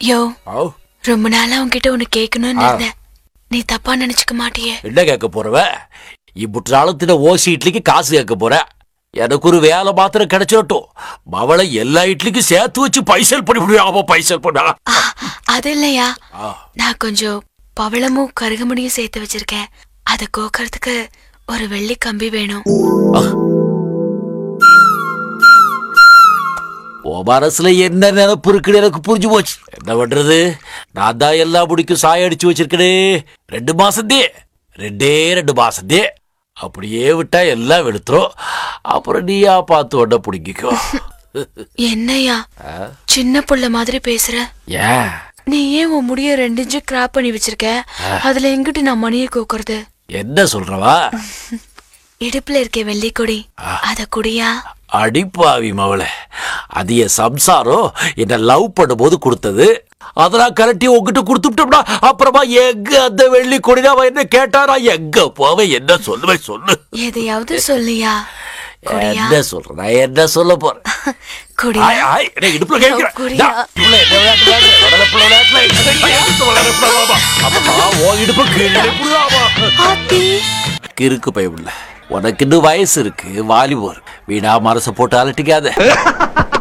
யோ ஆ, ரொம்ப நாளா உன்கிட்ட ஒண்ணு கேட்கணும்னு இருந்தேன் நீ தப்பா நினைச்சுக்க மாட்டியே என்ன கேட்க போறவ இப்புற்றாலத்தின ஓசி இட்லிக்கு காசு கேட்க போற எனக்கு ஒரு வேலை மாத்திரம் கிடைச்சிடட்டும் மவளை எல்லா இட்லிக்கும் சேர்த்து வச்சு பைசல் பண்ணி முடியாம பைசல் பண்ணா ஆ, அது இல்லையா ஆ. நான் கொஞ்சம் பவளமும் கருகமணியும் சேர்த்து வச்சிருக்கேன் அத கோக்கறதுக்கு ஒரு வெள்ளி கம்பி வேணும் உன் மனசுல என்ன நினைப்பு இருக்குன்னு எனக்கு புரிஞ்சு போச்சு என்ன பண்றது நான் தான் எல்லா முடிக்கும் சாய அடிச்சு வச்சிருக்கனே ரெண்டு மாசந்தே ரெண்டே ரெண்டு மாசந்தே அப்படியே விட்டா எல்லாம் வெளுத்துரும் அப்புறம் நீயா பார்த்து உடனே பிடிங்கிக்கோ என்னையா சின்ன புள்ள மாதிரி பேசுற ஏன் நீ ஏன் உன் முடிய ரெண்டு இன்ச்சு கிராப் பண்ணி வச்சிருக்க அதுல எங்கிட்டு நான் மணியை கோக்குறது என்ன சொல்றவா இடுப்புல இருக்க வெள்ளி கொடி அத குடியா அடிப்பாவி மவளே அது என் சம்சாரம் என்ன லவ் பண்ணும்போது கொடுத்தது அதெல்லாம் கலட்டி உங்ககிட்ட கொடுத்துட்டோம்னா அப்புறமா எங்க அந்த வெள்ளி கொடினா அவன் என்ன கேட்டாரா எங்க போவேன் என்ன சொல்லுவேன் சொல்லு எதையாவது சொல்லியா குடியா என்ன சொல்றேன் நான் என்ன சொல்ல போறேன் குடியா ஆய், ஆய், என்ன இடுப்புல கேட்கிறேன். குடியா. டா, இவ்வளவு என்ன விளையாட்டு விளையாடுற? வடலப்புல விளையாட்டுல என்ன இடுப்பு விளையாடுற விளையாடுறா? அப்பா, உன் இடுப்பு கீழே புடுறாமா? ஆத்தி கிறுக்கு பயமில்ல உனக்கு இன்னும் வயசு இருக்கு வாலிபம் இருக்கு வீணா மனசை போட்டு அலட்டிக்காத